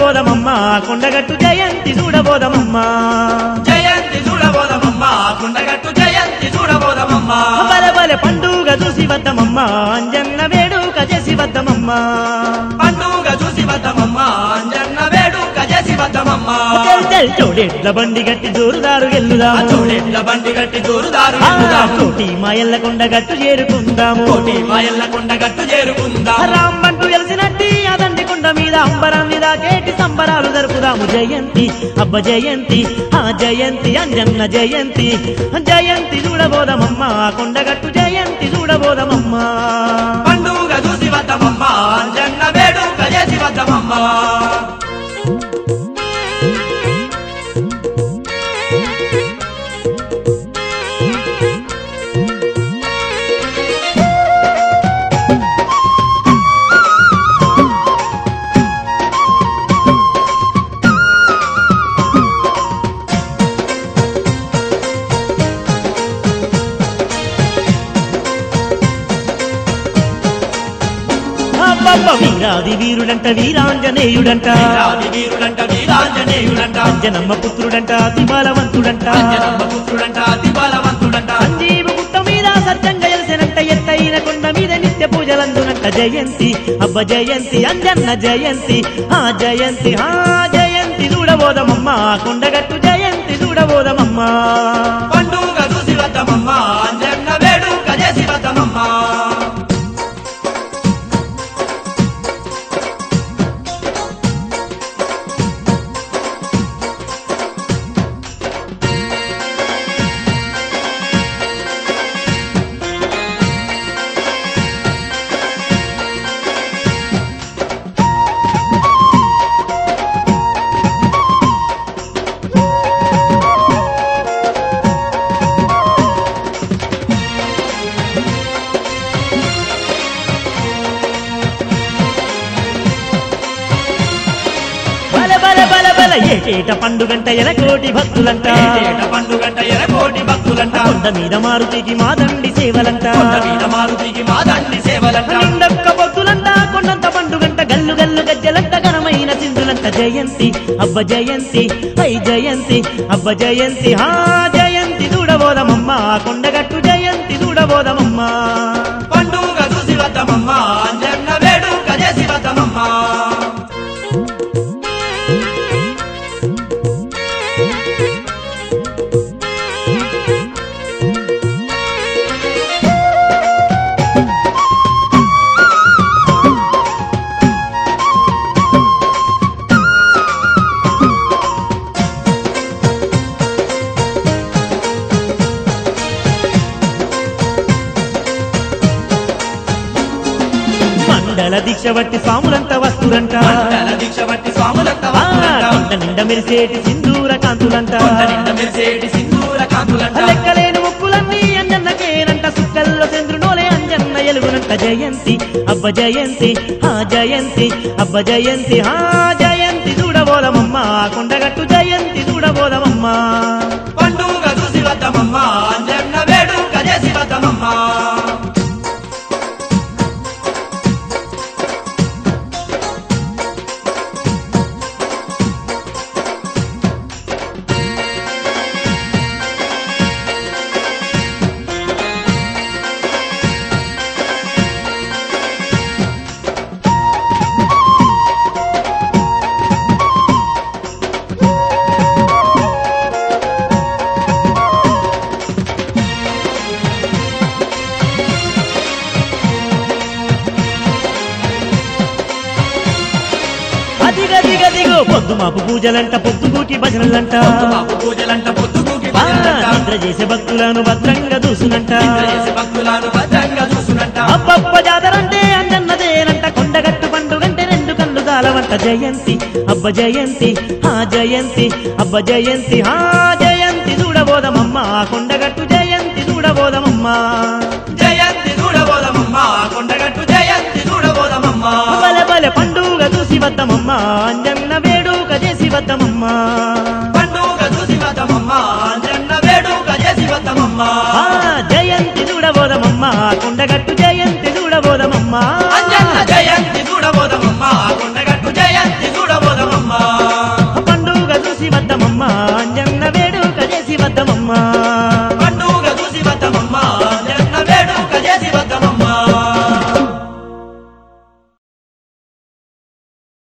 చూడబోదమమ్మ కొండగట్టు జయంతి చూడబోదమమ్మ జయంతి చూడబోదమమ్మ కొండగట్టు జయంతి చూడబోదమమ్మ బల బల పండుగ చూసి వద్దమమ్మ అంజన్న వేడుక చేసి వద్దమమ్మ పండుగ చూసి వద్దమమ్మ అంజన్న వేడుక చేసి వద్దమమ్మ చల్ చల్ చోడెడ్ల బండి గట్టి జోరుదారు ఆ గెల్లుదాము చోడెడ్ల బండి గట్టి జోరుదారు ఆ, వెళ్దాము. కోటి మాయల్ల కొండగట్టు చేరుకుందాము కోటి మాయల్ల కొండగట్టు చేరుకుందాం రాంబంటూ వెలిసినట్టి అదండి కొండ మీద అంబరం మీద కేటి సంబరాలు జరుపుదాము జయంతి అబ్బ జయంతి ఆ జయంతి అంజన్న జయంతి జయంతి చూడబోదమమ్మ కొండగట్టు జయంతి చూడబోదమమ్మ పండుగ చూసి వద్దమమ్మ అంజన్న వేడుక చేసి వద్దమమ్మ అబ్బబ్బ వీరాది వీరుడంట వీరాంజనేయుడంట వీరాది వీరుడంట వీరాంజనేయుడంట అంజనమ్మ పుత్రుడంట అతి బలవంతుడంట అంజనమ్మ పుత్రుడంట అతి బలవంతుడంట సంజీవ గుట్ట మీద సత్యంగా ఎలిసినంట ఎత్తైన కొండ మీద నిత్య పూజలందునంట జయంతి అబ్బ జయంతి అంజన్న జయంతి ఆ జయంతి ఆ జయంతి చూడబోదమమ్మ కొండగట్టు జయంతి చూడబోదమమ్మ పండుగ చూసి వద్దమమ్మ అంజన్న వేడుక చేసి వద్దమమ్మ బల బల బల బల ఏటేట పండుగంట ఎలకోటి భక్తులంట ఏటేట పండుగంట ఎరకోటి భక్తులంట కొండ మీద మారుతికి మాదండి సేవలంట కొండ మీద మారుతికి మా దండి సేవలంట నిండొక్క భక్తులంట కొండంత పండుగంట గల్లు గల్లు గజ్జలంట ఘనమైన సింధులంట జయంతి అబ్బ జయంతి ఐ జయంతి అబ్బ జయంతి హా జయంతి చూడబోదమమ్మ కొండగట్టు జయంతి చూడబోదమమ్మ పండుగ చూసి వద్దమమ్మ అంజన్న వేడుక చేసి వద్దమమ్మ మండల దీక్ష బట్టి స్వాములంతా వస్తురంట మండల దీక్ష బట్టి స్వాములంత ఆ, వస్తులంట కొండ నిండ మెరిసేటి సింధూర కాంతులంట కొండ నిండ మెరిసేటి సింధూర కాంతులంట లెక్కలేని ముక్కులన్నీ అంజన్నకేనంట సుక్కల్లో చంద్రునోలే అంజన్న ఎలుగునంట జయంతి అబ్బ జయంతి ఆ జయంతి అబ్బ జయంతి ఆ జయంతి చూడబోదమమ్మ కొండగట్టు జయంతి చూడబోదమమ్మ పండుగ చూసి వద్దమమ్మ అంజన్న వేడుక చేసి వద్దమమ్మ అదిగదిగదిగో పొద్దు మాపు పూజలంట పొద్దుగూటి భజనలంట బాబు పూజలంట పొద్దుగూకి ఆ, భజనలంట నిద్ర చేసే భక్తులను భద్రంగా దూసునంట నిద్ర చేసి భక్తులను భద్రంగా చూసునంట అబ్బబ్బ జాతరంటే అంజన్నదేనంట కొండగట్టు పండుగంటే రెండు కళ్ళు కాలవంట జయంతి అబ్బ జయంతి ఆ జయంతి అబ్బ జయంతి ఆ జయంతి చూడబోదమమ్మ కొండగట్టు జయంతి చూడబోదమమ్మ జయంతి చూడబోదమమ్మ కొండగట్టు జయంతి చూడబోదమమ్మ బల బల పండుగ చూసి వద్దమమ్మ అంజన్న